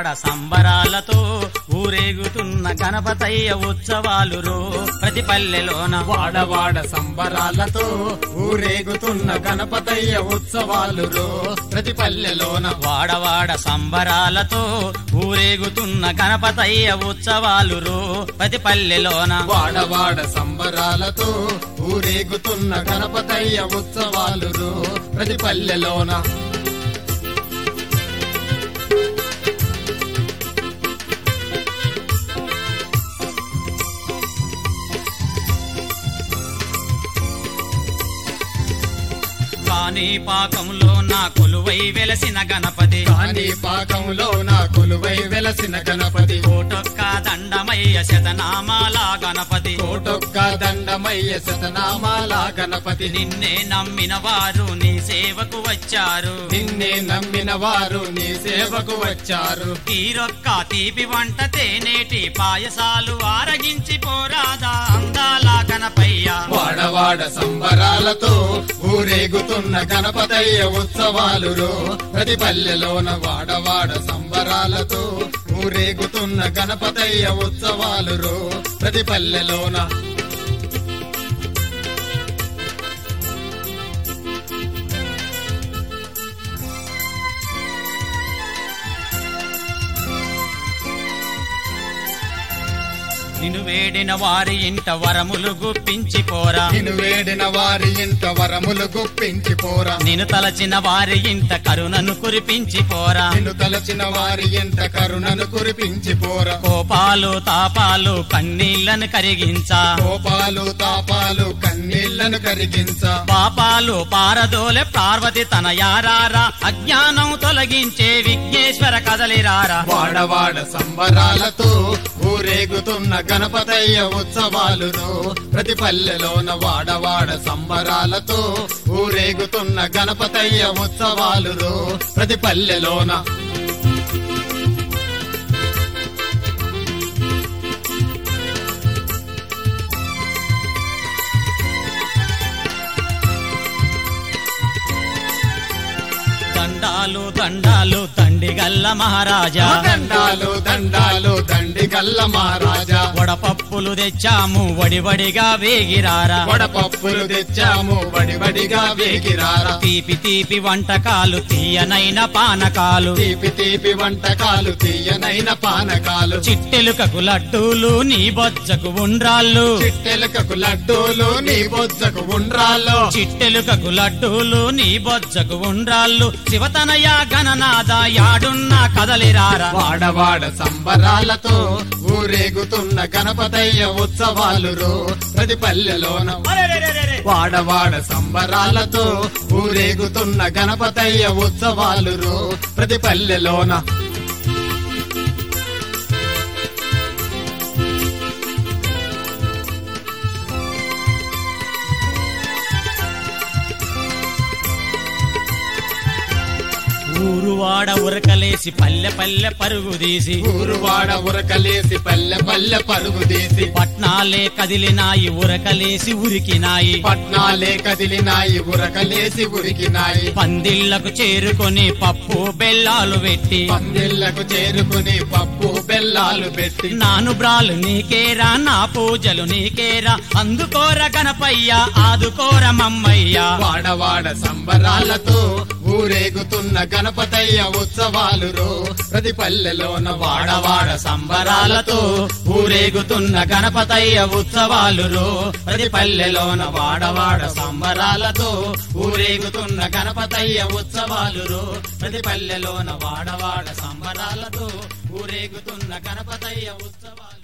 వాడవాడ సంబరాలతో ఊరేగుతున్న గణపతయ్య ఉత్సవాలు రో ప్రతి పల్లెలోన వాడవాడ సంబరాలతో ఊరేగుతున్న గణపతయ్య ఉత్సవాలు రో ప్రతి పల్లెలోన వాడవాడ సంబరాలతో ఊరేగుతున్న గణపతయ్య ఉత్సవాలు రో ప్రతి పల్లెలోన వాడవాడ సంబరాలతో ఊరేగుతున్న గణపతయ్య ఉత్సవాలు రో ప్రతి పల్లెలోన కాని పాకంలో నా కొలువై వెలసిన గణపతి కాని పాకంలో నా కొలువై వెలసిన గణపతి కోటొక్క దండమయ్య శతనామాల గణపతి కోటొక్క దండమయ్య శతనామాల గణపతి నిన్నే నమ్మిన వారు నీ సేవకు వచ్చారు నిన్నే నమ్మిన వారు నీ సేవకు వచ్చారు తీరొక్క తీపి వంట తేనేటి పాయసాలు ఆరగించి పోరాదా అందాల గణపయ్య వాడవాడ సంబరాలతో ఊరేగుతున్న గణపతయ్య ఉత్సవాలు రో ప్రతి పల్లెలోన వాడవాడ సంబరాలతో ఊరేగుతున్న గణపతయ్య ఉత్సవాలు రో ప్రతి పల్లెలోన నిన్ను వేడిన వారి ఇంట వరములు గుప్పించి పోరా నిన్ను వేడిన వారి ఇంట వరములు గుప్పించి పోరా నిన్ను తలచిన వారి ఇంట కరుణను కురిపించి పోరా నిన్ను తలచిన వారి ఇంట కరుణను కురిపించి పోరా కోపాలు తాపాలు కన్నీళ్లను కరిగించా కోపాలు తాపాలు కన్నీళ్లను కరిగించ పాపాలు పారదోలె పార్వతి తన యారారా అజ్ఞానం తొలగించే విఘ్నేశ్వర కదలిరారా వాడవాడ సంబరాలతో ఊరేగుతున్న గణపతయ్య ఉత్సవాలును ప్రతి పల్లెలోన వాడవాడ సంబరాలతో ఊరేగుతున్న గణపతయ్య ఉత్సవాలును ప్రతి పల్లెలోన దండాలు దండాలు తండిగల్ల మహారాజా దండాలు దండాలు దండిగల్ల మహారాజా వడపప్పులు తెచ్చాము వడివడిగా వేగిరారా వడపప్పులు తెచ్చాము వడివడిగా వేగిరారా తీపి తీపి వంటకాలు తీయనైన పానకాలు తీపి తీపి వంటకాలు తీయనైన పానకాలు చిట్టెలుకకు లడ్డూలు నీ బొజ్జకు ఉండ్రాళ్ళు చిట్టెలకకు లడ్డూలు నీ బొజ్జకు ఉండ్రాల్లో చిట్టెలుకకు లడ్డూలు నీ బొజ్జకు ఉండ్రాళ్ళు శివతనయ గణనాథ యాడున్న కదలిరారా వాడవాడ సంబరాలతో ఊరేగుతున్న గణపతయ్య ఉత్సవాలు రో ప్రతి పల్లెలోన వాడవాడ సంబరాలతో ఊరేగుతున్న గణపతయ్య ఉత్సవాలు రో ప్రతి పల్లెలోన ఊరువాడ ఉరకలేసి పల్లె పల్లె పరుగు తీసి ఊరువాడ ఉరకలేసి పల్లె పల్లె పరుగు తీసి పట్నాలే కదిలినాయి ఉరకలేసి ఉరికినాయి పట్నాలే కదిలినాయి ఉరకలేసి ఉరికినాయి పందిళ్లకు చేరుకొని పప్పు బెల్లాలు పెట్టి పందిళ్లకు చేరుకుని పప్పు బెల్లాలు పెట్టి నాను బ్రాలు నీకేరా నా పూజలు నీకేరా అందుకోర గణపయ్య ఆదుకోర మమ్మయ్య వాడవాడ సంబరాలతో ఊరేగుతున్న గణపతయ్య ఉత్సవాలు రో ప్రతి పల్లెలోన వాడవాడ సంబరాలతో ఊరేగుతున్న గణపతయ్య ఉత్సవాలు రో ప్రతి పల్లెలోన వాడవాడ సంబరాలతో ఊరేగుతున్న గణపతయ్య ఉత్సవాలు రో ప్రతి పల్లెలోన వాడవాడ సంబరాలతో ఊరేగుతున్న గణపతయ్య ఉత్సవాలు